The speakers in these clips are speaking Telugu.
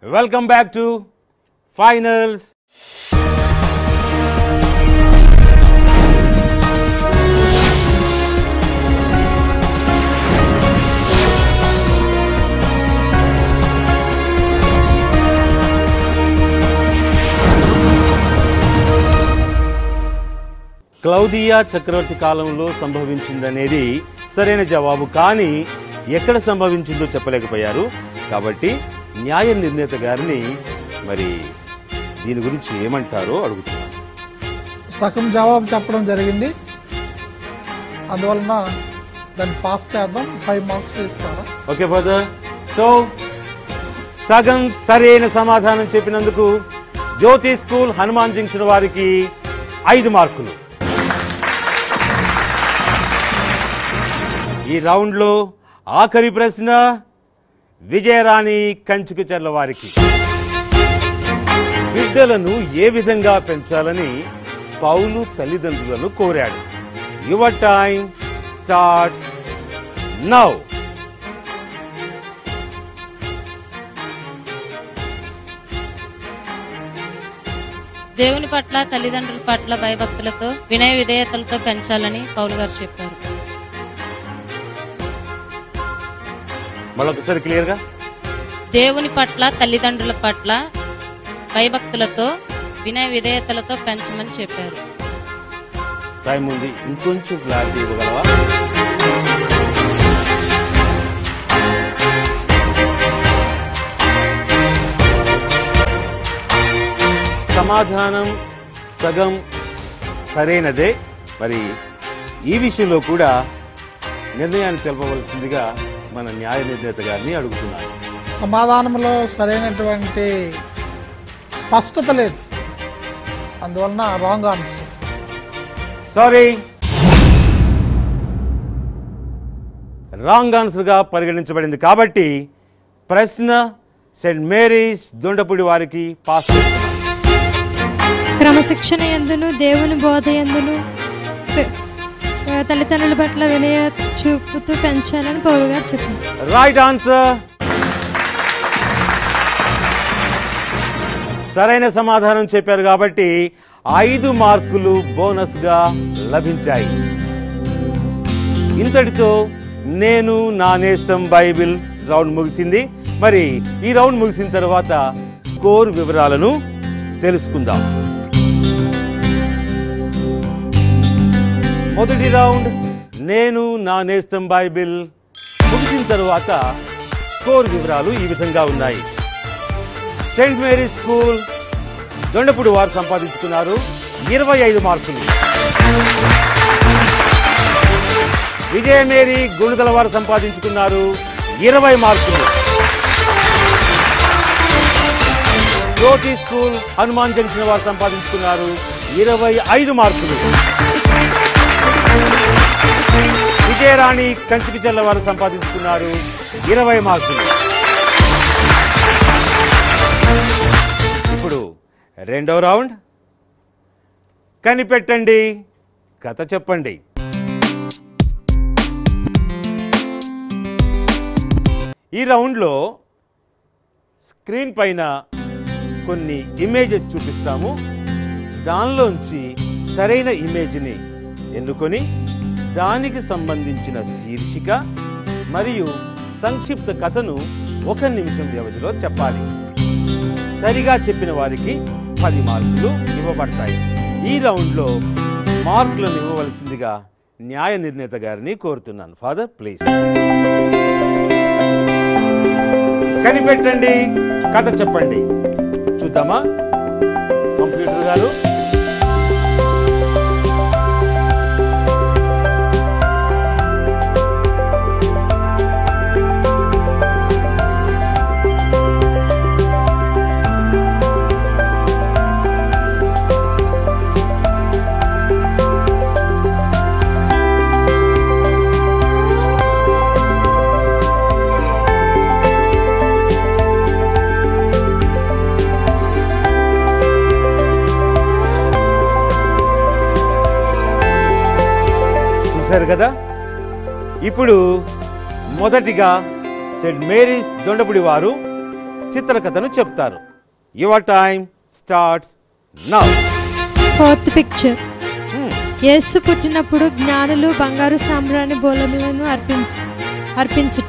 Welcome back to Finals. క్లౌదియా చక్రవర్తి కాలంలో సంభవించిందనేది సరైన జవాబు కానీ ఎక్కడ సంభవించిందో చెప్పలేకపోయారు కాబట్టి న్యాయ నిర్ణేత గారిని మరి దీని గురించి ఏమంటారో అడుగుతున్నాను సగం జవాబు చెప్పడం జరిగింది అందువలన దాన్ని పాస్ చేద్దాం ఫైవ్ మార్క్స్ ఇస్తాను ఓకే ఫాదర్ సో సగం సరైన సమాధానం చెప్పినందుకు జ్యోతి స్కూల్ హనుమాన్ జంక్షన్ వారికి ఐదు మార్కులు ఈ రౌండ్లో ఆఖరి ప్రశ్న విజయరాణి కంచుకు చెర్ల వారికి బిడ్డలను ఏ విధంగా పెంచాలని పౌలు తల్లిదండ్రులను కోరాడు యువర్ టైం స్టార్ట్స్ నౌ దేవుని పట్ల తల్లిదండ్రుల పట్ల భయభక్తులతో వినయ విధేయతలతో పెంచాలని పౌలు గారు చెప్పారు మళ్ళొకసారి క్లియర్గా దేవుని పట్ల తల్లిదండ్రుల పట్ల భయభక్తులతో వినయ విధేయతలతో పెంచమని చెప్పారు టైం ఉంది ఇంకొంచెం క్లారిటీ ఇవ్వగలవా సమాధానం సగం సరైనదే మరి ఈ విషయంలో కూడా నిర్ణయాన్ని తెలపవలసిందిగా మన న్యాయ నిర్ణేత గారిని అడుగుతున్నాను సమాధానంలో సరైనటువంటి స్పష్టత లేదు అందువలన రాంగ్ ఆన్సర్ సారీ రాంగ్ ఆన్సర్గా పరిగణించబడింది కాబట్టి ప్రశ్న సెయింట్ మేరీస్ దొండపూడి వారికి పాస్ చేస్తున్నాను క్రమశిక్షణ ఎందును దేవుని బోధ ఎందును పె- ఆ, తల్లిదండ్రుల పట్ల వినయ చూపుతూ పెంచాలని పౌరు గారు చెప్పారు రైట్ ఆన్సర్ సరైన సమాధానం చెప్పారు కాబట్టి ఐదు మార్కులు బోనస్గా లభించాయి ఇంతటితో నేను నా నేస్తం బైబిల్ రౌండ్ ముగిసింది మరి ఈ రౌండ్ ముగిసిన తర్వాత స్కోర్ వివరాలను తెలుసుకుందాం మొదటి రౌండ్ నేను నా నేస్తం బైబిల్ ముగిసిన తరువాత స్కోర్ వివరాలు ఈ విధంగా ఉన్నాయి సెయింట్ మేరీ స్కూల్ దొండపూడి వారు సంపాదించుకున్నారు ఇరవై ఐదు మార్కులు విజయ మేరీ గుణదల వారు సంపాదించుకున్నారు ఇరవై మార్కులు జ్యోతి స్కూల్ హనుమాన్ జంక్షన్ వారు సంపాదించుకున్నారు ఇరవై ఐదు మార్కులు విజయరాణి కంచికిచెల్ల వారు సంపాదించుకున్నారు ఇరవై మార్కులు ఇప్పుడు రెండో రౌండ్ కనిపెట్టండి కథ చెప్పండి ఈ రౌండ్లో స్క్రీన్ పైన కొన్ని ఇమేజెస్ చూపిస్తాము దానిలోంచి సరైన ఇమేజ్ని ఎన్నుకొని దానికి సంబంధించిన శీర్షిక మరియు సంక్షిప్త కథను ఒక నిమిషం వ్యవధిలో చెప్పాలి సరిగా చెప్పిన వారికి పది మార్కులు ఇవ్వబడతాయి ఈ రౌండ్లో మార్కులను ఇవ్వవలసిందిగా న్యాయ నిర్ణేత గారిని కోరుతున్నాను ఫాదర్ ప్లీజ్ కనిపెట్టండి కథ చెప్పండి చూద్దామా కంప్యూటర్ గారు చూశారు కదా ఇప్పుడు మొదటిగా సెయింట్ మేరీస్ దొండపుడి వారు చిత్రకథను చెప్తారు your time starts now fourth picture Yesu పుట్టినప్పుడు జ్ఞానులు బంగారు సాంబ్రాణి బోలములను అర్పించు అర్పించుట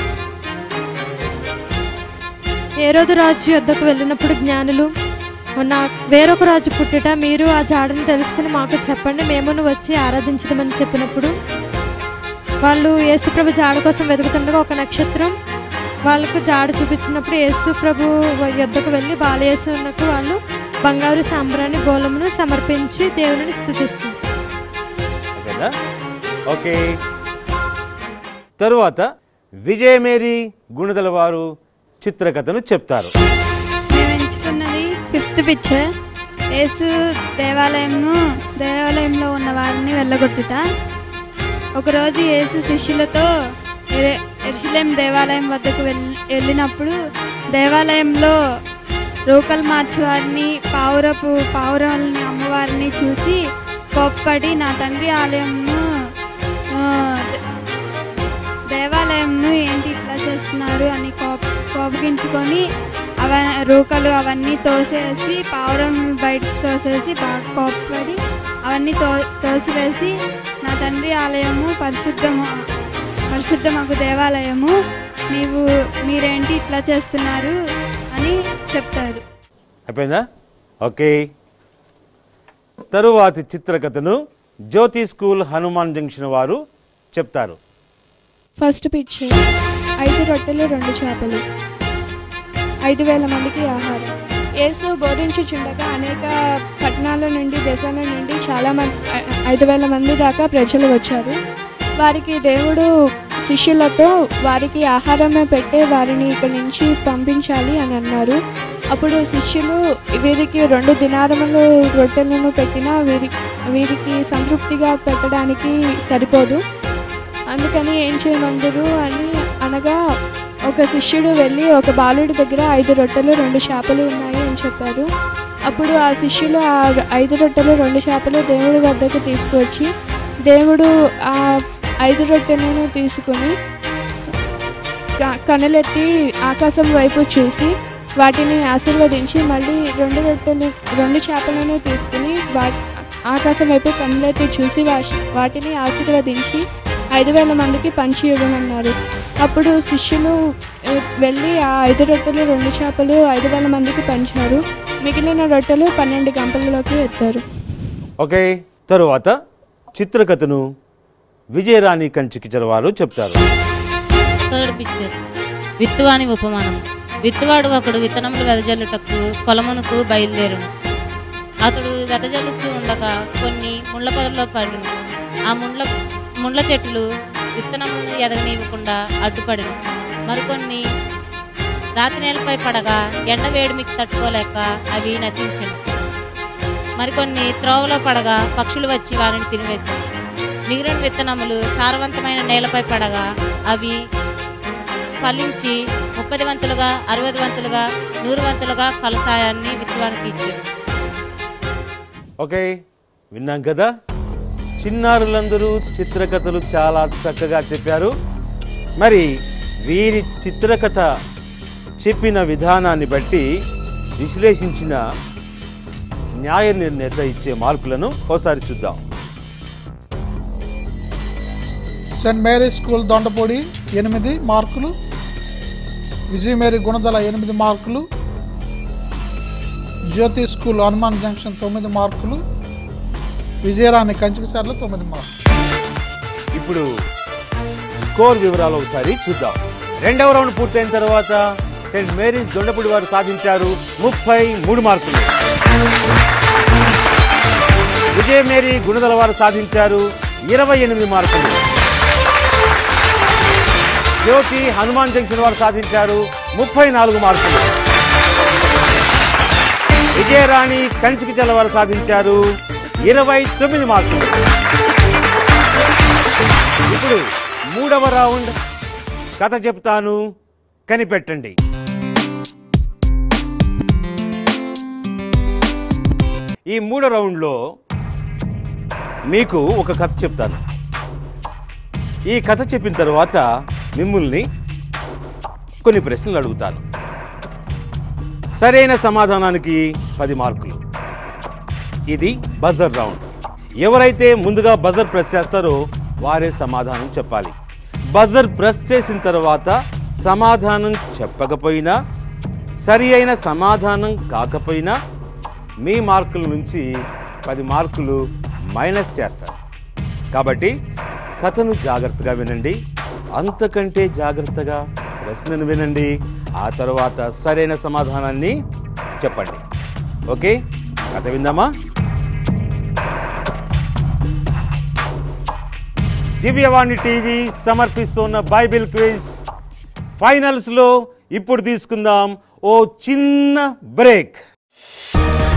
ఏ రోజు రాజు యొద్దకు వెళ్ళినప్పుడు జ్ఞానులు నా వేరొక రాజు పుట్టుట మీరు ఆ జాడను తెలుసుకుని మాకు చెప్పండి మేమును వచ్చి ఆరాధించదమని చెప్పినప్పుడు వాళ్ళు యేసుప్రభు జాడ కోసం వెతుకుతుండగా ఒక నక్షత్రం వాళ్ళకు జాడ చూపించినప్పుడు యేసు ప్రభు యొద్దకు వెళ్ళి బాలయేసునకు వాళ్ళు బంగారు సాంబ్రాణి బోలమును సమర్పించి దేవుని స్థుతిస్తారు ఓకేనా ఓకే తరువాత విజయమేరి గుణదల వారు చిత్రకథను చెప్తారు మేము ఎంచుకున్నది ఫిఫ్త్ పిక్చర్ యేసు దేవాలయంను దేవాలయంలో ఉన్న వారిని వెళ్ళగొట్టుట ఒకరోజు యేసు శిష్యులతో ఎరె- ఎరుషలేం దేవాలయం వద్దకు వెళ్ వెళ్ళినప్పుడు దేవాలయంలో రోకల్ మార్చి వారిని పావురపు పావురాలని అమ్మవారిని చూచి కోప్పడి నా తండ్రి ఆలయంను ఆ, దే- దేవాలయంను ఏంటి ఇట్లా చేస్తున్నారు అని కోప కోపగించుకొని అవ రూకలు అవన్నీ తోసేసి పావురం బయటకు తోసేసి బాగా కోపపడి అవన్నీ తో తోసివేసి నా తండ్రి ఆలయము పరిశుద్ధము పరిశుద్ధమగు దేవాలయము నీవు మీరేంటి ఇట్లా చేస్తున్నారు అని చెప్తారు అయిపోయిందా ఓకే తరువాతి చిత్రకథను జ్యోతి స్కూల్ హనుమాన్ జంక్షన్ వారు చెప్తారు ఫస్ట్ పిక్చర్ ఐదు రొట్టెలు రెండు చేపలు ఐదు వేల మందికి ఆహారం యేసు బోధించుచుండగా అనేక పట్టణాల నుండి దేశాల నుండి చాలా మంది ఐదు వేల మంది దాకా ప్రజలు వచ్చారు వారికి దేవుడు శిష్యులతో వారికి ఆహారమే పెట్టే వారిని ఇక్కడి నుంచి పంపించాలి అని అన్నారు అప్పుడు శిష్యులు వీరికి రెండు దినారములు రొట్టెలను పెట్టినా వీరి వీరికి సంతృప్తిగా పెట్టడానికి సరిపోదు అందుకని ఏం చేయమందరు అని అనగా ఒక శిష్యుడు వెళ్ళి ఒక బాలుడి దగ్గర ఐదు రొట్టెలు రెండు చేపలు ఉన్నాయి అని చెప్పారు అప్పుడు ఆ శిష్యులు ఆ ర- ఐదు రొట్టెలు రెండు చేపలు దేవుడి వద్దకు తీసుకువచ్చి దేవుడు ఆ ఐదు రొట్టెలను తీసుకుని క- కనులెత్తి ఆకాశం వైపు చూసి వాటిని ఆశీర్వదించి మళ్ళీ రెండు రొట్టెలు రెండు చేపలను తీసుకుని వా ఆకాశం వైపు కనులెత్తి చూసి వా- వాటిని ఆశీర్వదించి ఐదు వేల మందికి పంచి ఇవ్వమన్నారు అప్పుడు శిష్యులు ఏ, వెళ్ళి ఆ ఐదు రొట్టెలు రెండు చేపలు ఐదు వేల మందికి పంచారు మిగిలిన రొట్టెలు పన్నెండు గంపలలోకి ఎత్తారు ఓకే తరువాత చిత్రకథను విజయరాణి కంచికిచర్ వారు చెప్తారు థర్డ్ పిక్చర్ విత్తువాని ఉపమానం విత్తువాడు ఒకడు విత్తనములు వెదజల్లుటకు పొలమునకు బయలుదేరును అతడు వెదజల్లుతూ ఉండగా కొన్ని ముళ్ళ పొదల్లో పడును ఆ ముండ్ల ముండ్ల చెట్లు విత్తనములను ఎదగనివ్వకుండా అడ్డుపడిను మరికొన్ని రాతి నేలపై పడగా ఎండ వేడిమికి తట్టుకోలేక అవి నశించను మరికొన్ని త్రోవలో పడగా పక్షులు వచ్చి వారిని తినివేశాయి మిగిలిన విత్తనములు సారవంతమైన నేలపై పడగా అవి ఫలించి ముప్పది వంతులుగా అరవై వంతులుగా నూరు వంతులుగా ఫలసాయాన్ని విత్తువానికి ఇచ్చారు ఓకే విన్నాం కదా చిన్నారులందరూ చిత్రకథలు చాలా చక్కగా చెప్పారు మరి వీరి చిత్రకథ చెప్పిన విధానాన్ని బట్టి విశ్లేషించిన న్యాయ నిర్ణేత ఇచ్చే మార్కులను ఒకసారి చూద్దాం సెయింట్ మేరీ స్కూల్ దొండపొడి ఎనిమిది మార్కులు విజయ మేరీ గుణదల ఎనిమిది మార్కులు జ్యోతి స్కూల్ హనుమాన్ జంక్షన్ తొమ్మిది మార్కులు విజయరాణి కంచికసార్లు తొమ్మిది మార్కులు ఇప్పుడు స్కోర్ వివరాలు ఒకసారి చూద్దాం రెండవ రౌండ్ పూర్తయిన తర్వాత సెయింట్ మేరీస్ దొండపూడి వారు సాధించారు ముప్పై మూడు మార్కులు విజయ మేరీ గుణదల వారు సాధించారు ఇరవై ఎనిమిది మార్కులు జ్యోతి హనుమాన్ జంక్షన్ వారు సాధించారు ముప్పై నాలుగు మార్కులు విజయరాణి కంచికిచల వారు సాధించారు ఇరవై తొమ్మిది మార్కులు ఇప్పుడు మూడవ రౌండ్ కథ చెప్తాను కనిపెట్టండి ఈ మూడో రౌండ్లో మీకు ఒక కథ చెప్తాను ఈ కథ చెప్పిన తర్వాత మిమ్మల్ని కొన్ని ప్రశ్నలు అడుగుతాను సరైన సమాధానానికి పది మార్కులు ఇది బజర్ రౌండ్ ఎవరైతే ముందుగా బజర్ ప్రెస్ చేస్తారో వారే సమాధానం చెప్పాలి బజర్ ప్రెస్ చేసిన తర్వాత సమాధానం చెప్పకపోయినా సరి అయిన సమాధానం కాకపోయినా మీ మార్కుల నుంచి పది మార్కులు మైనస్ చేస్తారు కాబట్టి కథను జాగ్రత్తగా వినండి అంతకంటే జాగ్రత్తగా ప్రశ్నను వినండి ఆ తర్వాత సరైన సమాధానాన్ని చెప్పండి ఓకే కథ విందామా దివ్యవాణి టీవీ సమర్పిస్తున్న బైబిల్ క్విజ్ ఫైనల్స్లో ఇప్పుడు తీసుకుందాం ఓ చిన్న బ్రేక్